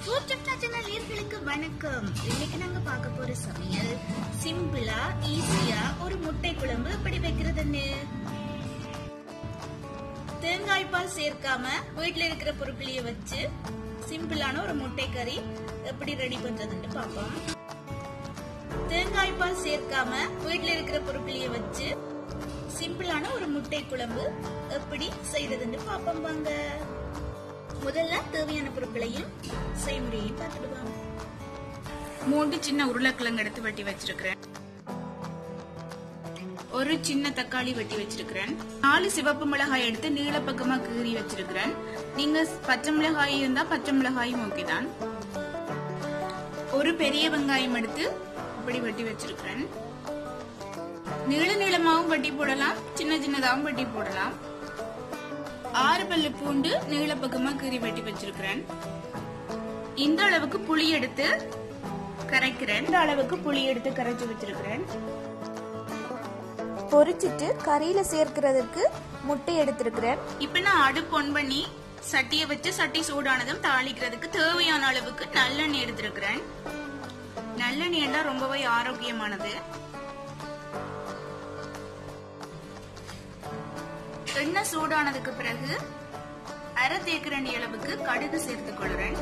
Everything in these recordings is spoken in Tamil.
ஃபுட் செஃப்னா சேனல் நேயர்களுக்கு வணக்கம் இன்னைக்கு நாங்க பார்க்க போற சமையல் சிம்பிளா ஈஸியா ஒரு முட்டை குழம்பு எப்படி வைக்கிறதுன்னு தேங்காய் பால் சேர்க்காம வீட்ல இருக்கிற பொருட்களையே வச்சு சிம்பிளான ஒரு முட்டை கறி எப்படி ரெடி பண்றதுன்னு பார்ப்போம் தேங்காய் பால் சேர்க்காம வீட்ல இருக்கிற பொருட்களையே வச்சு சிம்பிளான ஒரு முட்டை குழம்பு எப்படி செய்யறதுன்னு பார்ப்போம் வாங்க முதல்ல தேவையான பொருட்களையும் செய்முறையையும் பார்த்துடுவாங்க மூன்று சின்ன உருளைக்கிழங்கு எடுத்து வெட்டி வச்சிருக்கிறேன் ஒரு சின்ன தக்காளி வெட்டி வச்சிருக்கிறேன் நாலு சிவப்பு மிளகாய் எடுத்து நீள பக்கமா கீறி வச்சிருக்கிறேன் நீங்க பச்சை மிளகாய் இருந்தா பச்சை மிளகாயும் ஓகே தான் ஒரு பெரிய வெங்காயம் எடுத்து இப்படி வெட்டி வச்சிருக்கிறேன் நீள நீளமாவும் வெட்டி போடலாம் சின்ன சின்னதாகவும் வெட்டி போடலாம் ஆறு பல்லு பூண்டு நீள பக்கமா கீறி வெட்டி வச்சிருக்கிறேன் இந்த அளவுக்கு புளி எடுத்து கரைக்கிறேன் இந்த அளவுக்கு புளி எடுத்து கரைச்சு வச்சிருக்கிறேன் பொரிச்சிட்டு கறியில சேர்க்கிறதுக்கு முட்டை எடுத்திருக்கிறேன் இப்ப நான் அடுப்பு ஒன் பண்ணி சட்டியை வச்சு சட்டி சூடானதும் தாளிக்கிறதுக்கு தேவையான அளவுக்கு நல்லெண்ணெய் எடுத்திருக்கிறேன் நல்லெண்ணெய் எல்லாம் ரொம்பவே ஆரோக்கியமானது எண்ணெய் சூடானதுக்கு பிறகு அரை தேக்கரண்டி அளவுக்கு கடுகு சேர்த்துக் கொள்கிறேன்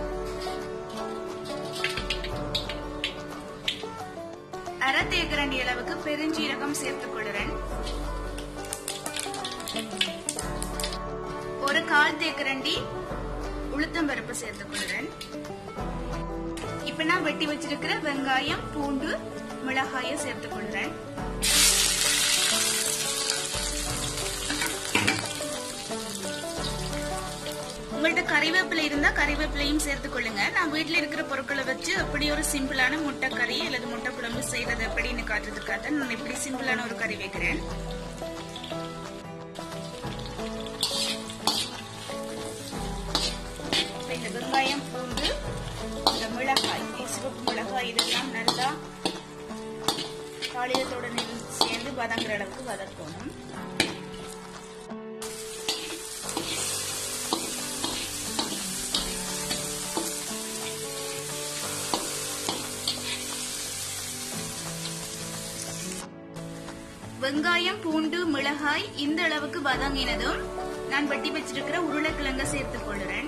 அரை தேக்கரண்டி அளவுக்கு பெருஞ்சீரகம் சேர்த்துக் கொள்கிறேன் ஒரு கால் தேக்கரண்டி உளுத்தம்பருப்பு சேர்த்துக் கொள்கிறேன் இப்ப நான் வெட்டி வச்சிருக்கிற வெங்காயம் பூண்டு மிளகாய சேர்த்துக் கொள்கிறேன் உங்கள்ட்ட கறிவேப்பிலை இருந்தா கறிவேப்பிலையும் சேர்த்துக் கொள்ளுங்க நான் வீட்ல இருக்கிற பொருட்களை வச்சு எப்படி ஒரு சிம்பிளான முட்டை கறி அல்லது முட்டை குழம்பு செய்யறது எப்படின்னு காட்டுறதுக்காக நான் இப்படி சிம்பிளான ஒரு கறி வைக்கிறேன் இப்ப இந்த வெங்காயம் பூண்டு இந்த மிளகாய் சிவப்பு மிளகாய் இதெல்லாம் நல்லா தாளியத்தோட சேர்ந்து வதங்குற அளவுக்கு வதக்கணும் வெங்காயம் பூண்டு மிளகாய் இந்த அளவுக்கு வதங்கினதும் நான் வெட்டி வச்சிருக்கிற உருளைக்கிழங்க சேர்த்துக் கொள்கிறேன்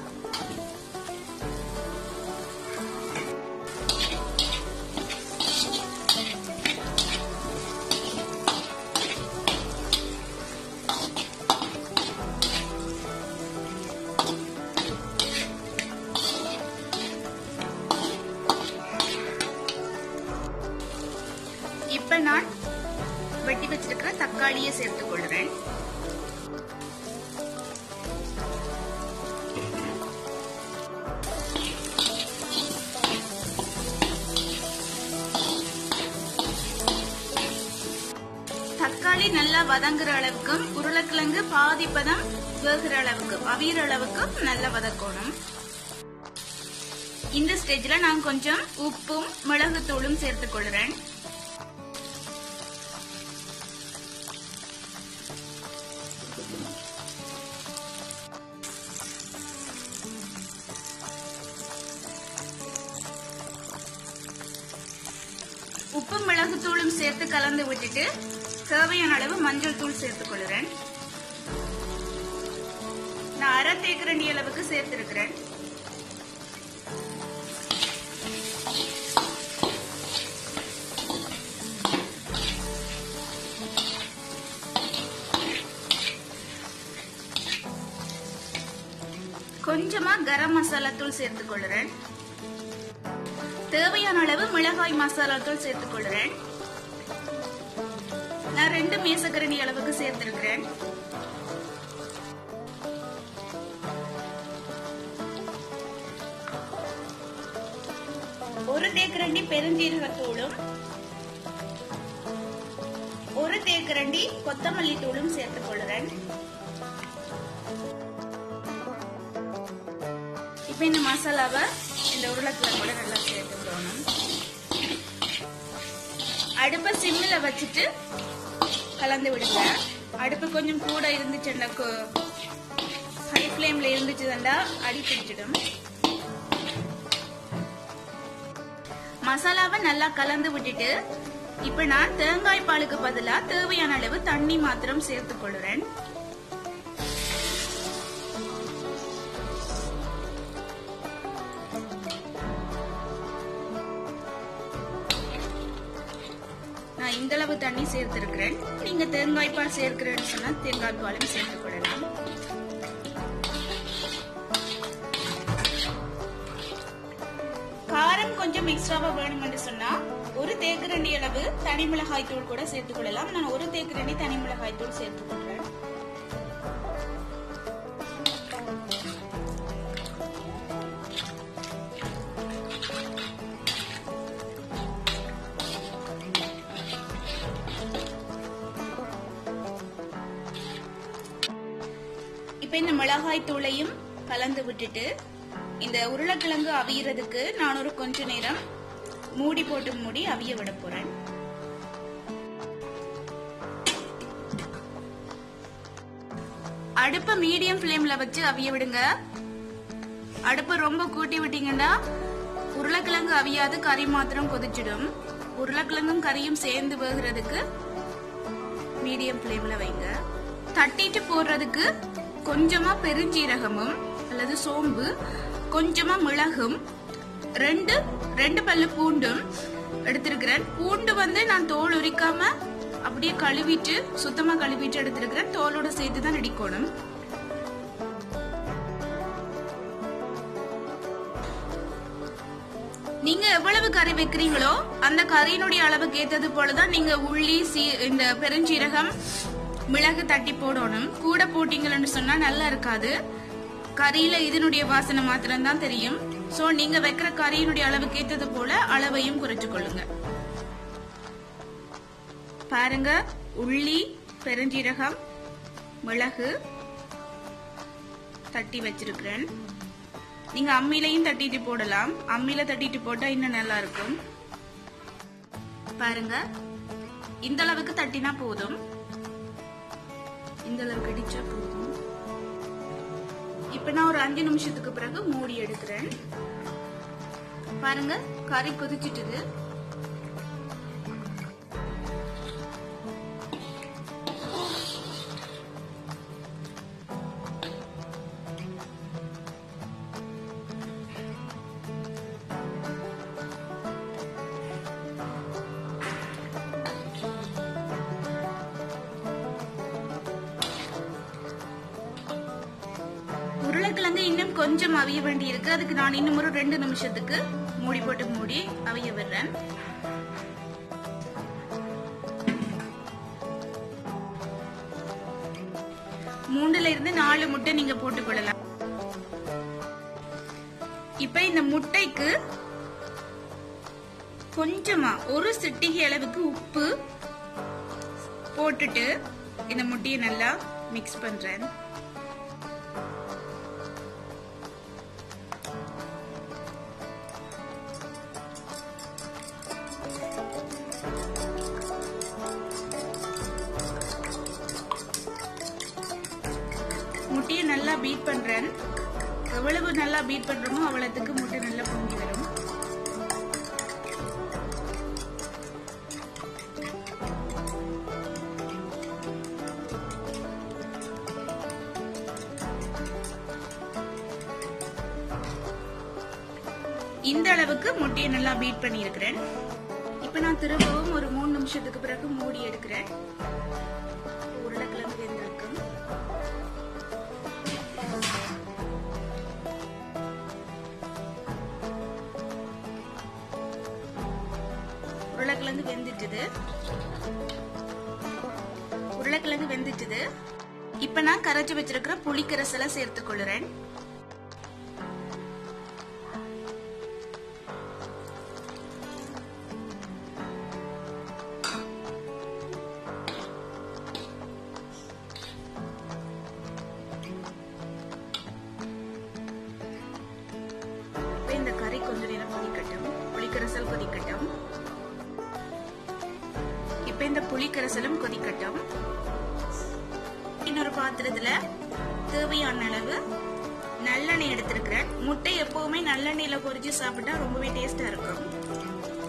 இப்ப நான் வெட்டி வச்சிருக்கிற தக்காளியை சேர்த்துக் கொள்கிறேன் தக்காளி நல்லா வதங்குற அளவுக்கும் உருளைக்கிழங்கு பாதிப்பதம் வேகிற அளவுக்கு அவியிற அளவுக்கும் நல்லா வதக்கணும் இந்த ஸ்டேஜ்ல நான் கொஞ்சம் உப்பும் மிளகுத்தூளும் சேர்த்துக் கொள்கிறேன் உப்பு மிளகுத்தூளும் சேர்த்து கலந்து விட்டுட்டு தேவையான அளவு மஞ்சள் தூள் சேர்த்துக் கொள்கிறேன் நான் அரை தேக்கரண்டி அளவுக்கு சேர்த்திருக்கிறேன் கொஞ்சமா கரம் மசாலா தூள் சேர்த்துக் கொள்கிறேன் தேவையான அளவு மிளகாய் மசாலா தூள் சேர்த்துக் கொள்கிறேன் நான் ரெண்டு மேசக்கரணி அளவுக்கு சேர்த்திருக்கிறேன் ஒரு தேக்கரண்டி பெருஞ்சீரகத்தூளும் ஒரு தேக்கரண்டி கொத்தமல்லி தூளும் சேர்த்துக் கொள்கிறேன் இப்ப இந்த மசாலாவை இந்த உருளைக்கிழங்கோட நல்லா சேர்த்து விடணும் அடுப்பை சிம்மில் வச்சுட்டு கலந்து விடுங்க அடுப்பு கொஞ்சம் கூட இருந்துச்சுன்னா ஹை ஃப்ளேம்ல இருந்துச்சுதாண்டா அடி பிடிச்சிடும் மசாலாவை நல்லா கலந்து விட்டுட்டு இப்ப நான் தேங்காய் பாலுக்கு பதிலா தேவையான அளவு தண்ணி மாத்திரம் சேர்த்துக் கொள்கிறேன் நான் இந்த அளவு தண்ணி சேர்த்திருக்கிறேன் நீங்க தேங்காய் பால் சேர்க்கிறேன்னு சொன்னா தேங்காய் பாலும் சேர்த்துக் கொள்ளலாம் காரம் கொஞ்சம் எக்ஸ்ட்ராவா வேணும்னு சொன்னா ஒரு தேக்கரண்டி அளவு தனி மிளகாய் தூள் கூட சேர்த்துக் கொள்ளலாம் நான் ஒரு தேக்கரண்டி தனி மிளகாய் தூள் சேர்த்துக் கொள்றேன் இப்ப இந்த மிளகாய் தூளையும் கலந்து விட்டுட்டு இந்த உருளைக்கிழங்கு அவியறதுக்கு நான் ஒரு கொஞ்ச நேரம் மூடி போட்டு மூடி அவிய விட போறேன் அடுப்ப மீடியம் ஃப்ளேம்ல வச்சு அவிய விடுங்க அடுப்பை ரொம்ப கூட்டி விட்டீங்கன்னா உருளைக்கிழங்கு அவியாது கறி மாத்திரம் கொதிச்சிடும் உருளைக்கிழங்கும் கறியும் சேர்ந்து வேகிறதுக்கு மீடியம் ஃப்ளேம்ல வைங்க தட்டிட்டு போடுறதுக்கு கொஞ்சமா பெருஞ்சீரகமும் அல்லது சோம்பு கொஞ்சமா மிளகும் ரெண்டு ரெண்டு பல்லு பூண்டும் எடுத்திருக்கிறேன் பூண்டு வந்து நான் தோல் உரிக்காம அப்படியே கழுவிட்டு சுத்தமா கழுவிட்டு எடுத்திருக்கிறேன் தோலோட சேர்த்து தான் இடிக்கணும் நீங்க எவ்வளவு கறி வைக்கிறீங்களோ அந்த கறியினுடைய அளவுக்கு ஏத்தது போலதான் நீங்க உள்ளி சீ இந்த பெருஞ்சீரகம் மிளகு தட்டி போடணும் கூட போட்டீங்கன்னு சொன்னா நல்லா இருக்காது கறியில இதனுடைய வாசனை மாத்திரம் தான் தெரியும் சோ நீங்க வைக்கிற கறியினுடைய அளவுக்கு ஏத்தது போல அளவையும் குறைச்சு கொள்ளுங்க பாருங்க உள்ளி பெருஞ்சீரகம் மிளகு தட்டி வச்சிருக்கிறேன் நீங்க அம்மிலையும் தட்டிட்டு போடலாம் அம்மியில தட்டிட்டு போட்டா இன்னும் நல்லா இருக்கும் பாருங்க இந்த அளவுக்கு தட்டினா போதும் இந்த அளவுக்கு அடிச்சா போதும் இப்ப நான் ஒரு அஞ்சு நிமிஷத்துக்கு பிறகு மூடி எடுக்கிறேன் பாருங்க கறி கொதிச்சிட்டுது உருளைக்கிழங்கு இன்னும் கொஞ்சம் அவிய வேண்டி இருக்கு அதுக்கு நான் இன்னும் ஒரு ரெண்டு நிமிஷத்துக்கு மூடி போட்டு மூடி அவிய விடுறேன் மூணுல இருந்து நாலு முட்டை நீங்க போட்டுக்கொள்ளலாம் இப்ப இந்த முட்டைக்கு கொஞ்சமா ஒரு சிட்டிகை அளவுக்கு உப்பு போட்டுட்டு இந்த முட்டையை நல்லா மிக்ஸ் பண்றேன் முட்டையை நல்லா பீட் பண்றேன் எவ்வளவு நல்லா பீட் பண்றோமோ அவ்வளவுக்கு முட்டை நல்லா பொங்கி வரும் இந்த அளவுக்கு முட்டையை நல்லா பீட் பண்ணி இருக்கிறேன் இப்ப நான் திரும்பவும் ஒரு மூணு நிமிஷத்துக்கு பிறகு மூடி எடுக்கிறேன் உருளைக்கிழங்கு வெந்திருக்கும் உருளைக்கிழங்கு வெந்துட்டுது உருளைக்கிழங்கு வெந்துட்டுது இப்ப நான் கரைச்சு வச்சிருக்கிற புளிக்கரசலை சேர்த்துக் கொள்ளுறேன் இப்ப இந்த கறி கொஞ்ச நேரம் கொதிக்கட்டும் புளிக்கரசல் கொதிக்கட்டும் இப்ப இந்த புளிக்கரசலும் கொதிக்கட்டும் இன்னொரு பாத்திரத்துல தேவையான அளவு நல்லெண்ணெய் எடுத்திருக்கிறேன் முட்டை எப்பவுமே நல்லெண்ணெயில பொரிச்சு சாப்பிட்டா ரொம்பவே டேஸ்டா இருக்கும்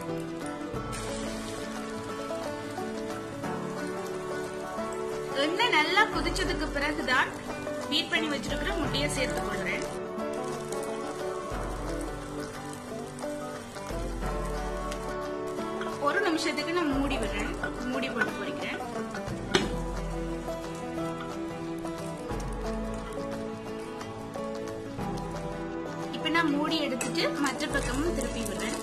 நல்லா கொதிச்சதுக்கு பிறகுதான் பீட் பண்ணி வச்சிருக்கிற முட்டையை சேர்த்துக் கொள்றேன் ஒரு நிமிஷத்துக்கு நான் மூடி விடுறேன் மூடி போட்டு பொரிக்கிறேன் இப்ப நான் மூடி எடுத்துட்டு மற்ற பக்கமும் திருப்பி விடுறேன்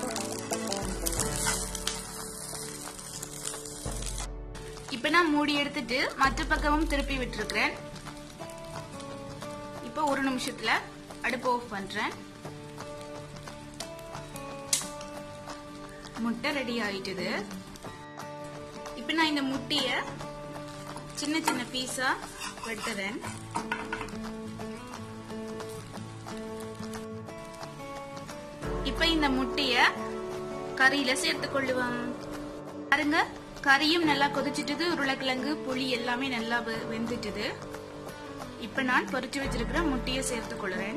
இப்ப நான் மூடி எடுத்துட்டு மற்ற பக்கமும் திருப்பி விட்டுருக்கிறேன் இப்ப ஒரு நிமிஷத்துல அடுப்பு ஆஃப் பண்றேன் முட்டை ரெடி ஆயிட்டுது இப்ப நான் இந்த முட்டைய சின்ன சின்ன பீஸா வெட்டுறேன் இப்ப இந்த முட்டைய கறியில சேர்த்து கொள்ளுவாங்க பாருங்க கறியும் நல்லா கொதிச்சிட்டுது உருளைக்கிழங்கு புளி எல்லாமே நல்லா வெ- வெந்துட்டுது இப்ப நான் பொரிச்சு வச்சிருக்கிற முட்டையை சேர்த்து கொள்ளுறேன்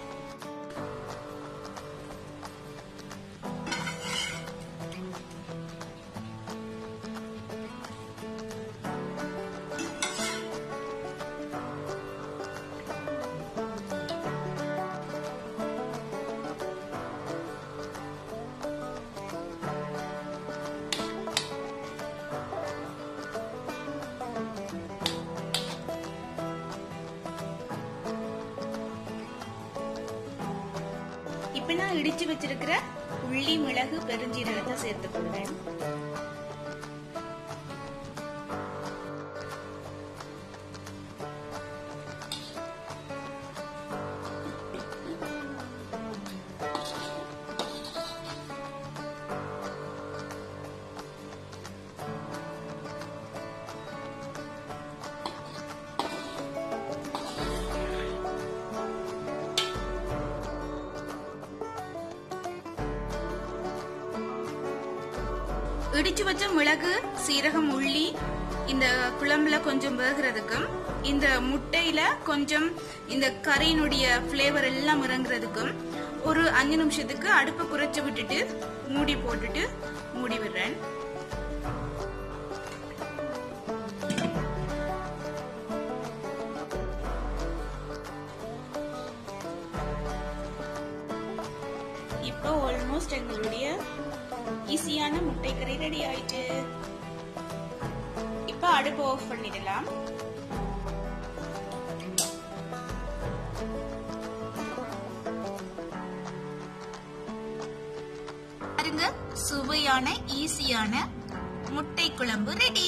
இப்ப நான் இடிச்சு வச்சிருக்கிற உள்ளி மிளகு பெருஞ்சீரகத்தை சேர்த்து கொள்வேன் இடிச்சு வச்ச மிளகு சீரகம் உள்ளி இந்த குழம்புல கொஞ்சம் வேகிறதுக்கும் இந்த முட்டையில கொஞ்சம் இந்த கறியினுடைய ஃப்ளேவர் எல்லாம் இறங்குறதுக்கும் ஒரு அஞ்சு நிமிஷத்துக்கு அடுப்பை குறைச்சு விட்டுட்டு மூடி போட்டுட்டு மூடி விடுறேன் இப்போ ஆல்மோஸ்ட் எங்களுடைய ஈஸியான முட்டை கறி ரெடி ஆயிட்டு இப்போ அடுப்பு ஆஃப் பண்ணிடலாம் பாருங்க சுவையான ஈஸியான முட்டை குழம்பு ரெடி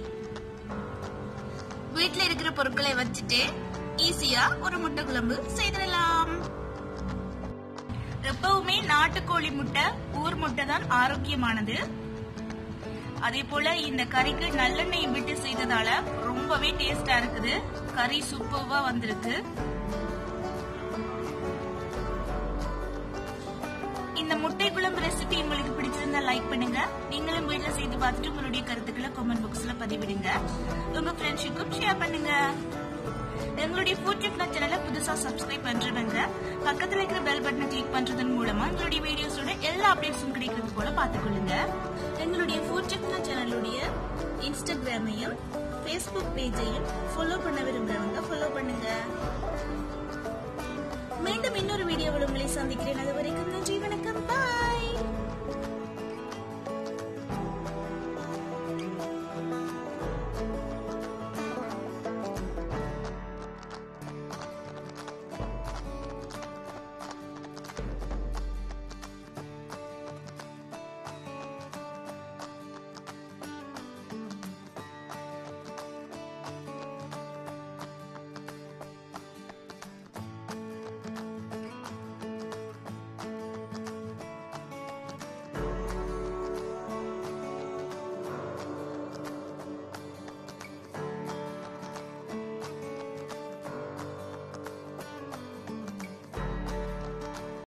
வீட்ல இருக்கிற பொருட்களை வச்சுட்டு ஈஸியா ஒரு முட்டை குழம்பு செய்திடலாம் எப்பவுமே நாட்டுக்கோழி முட்டை ஊர் முட்டை தான் ஆரோக்கியமானது அதே போல இந்த கறிக்கு நல்லெண்ணெய் விட்டு செய்ததால ரொம்பவே டேஸ்டா இருக்குது கறி சூப்பர்வா வந்திருக்கு இந்த முட்டை குழம்பு ரெசிபி உங்களுக்கு பிடிச்சிருந்தா லைக் பண்ணுங்க நீங்களும் வீட்ல செய்து பார்த்துட்டு உங்களுடைய கருத்துக்களை கமெண்ட் பாக்ஸ்ல பதிவிடுங்க உங்க ஃப்ரெண்ட்ஷிப்புக்கும் ஷேர் பண்ணுங்க எங்களுடைய ஃபுட் டிப்னா சேனலை புதுசா சப்ஸ்கிரைப் பண்றவங்க பக்கத்துல இருக்கிற பெல் பட்டனை கிளிக் பண்றதன் மூலமா எங்களுடைய வீடியோஸோட எல்லா அப்டேட்ஸும் கிடைக்கிறது போல பார்த்துக்கொள்ளுங்க எங்களுடைய ஃபுட் டிப்னா சேனலுடைய இன்ஸ்டாகிராமையும் ஃபேஸ்புக் பேஜையும் ஃபாலோ பண்ண விரும்புறவங்க ஃபாலோ பண்ணுங்க மீண்டும் இன்னொரு வீடியோவில் உங்களை சந்திக்கிறேன் அது வரைக்கும்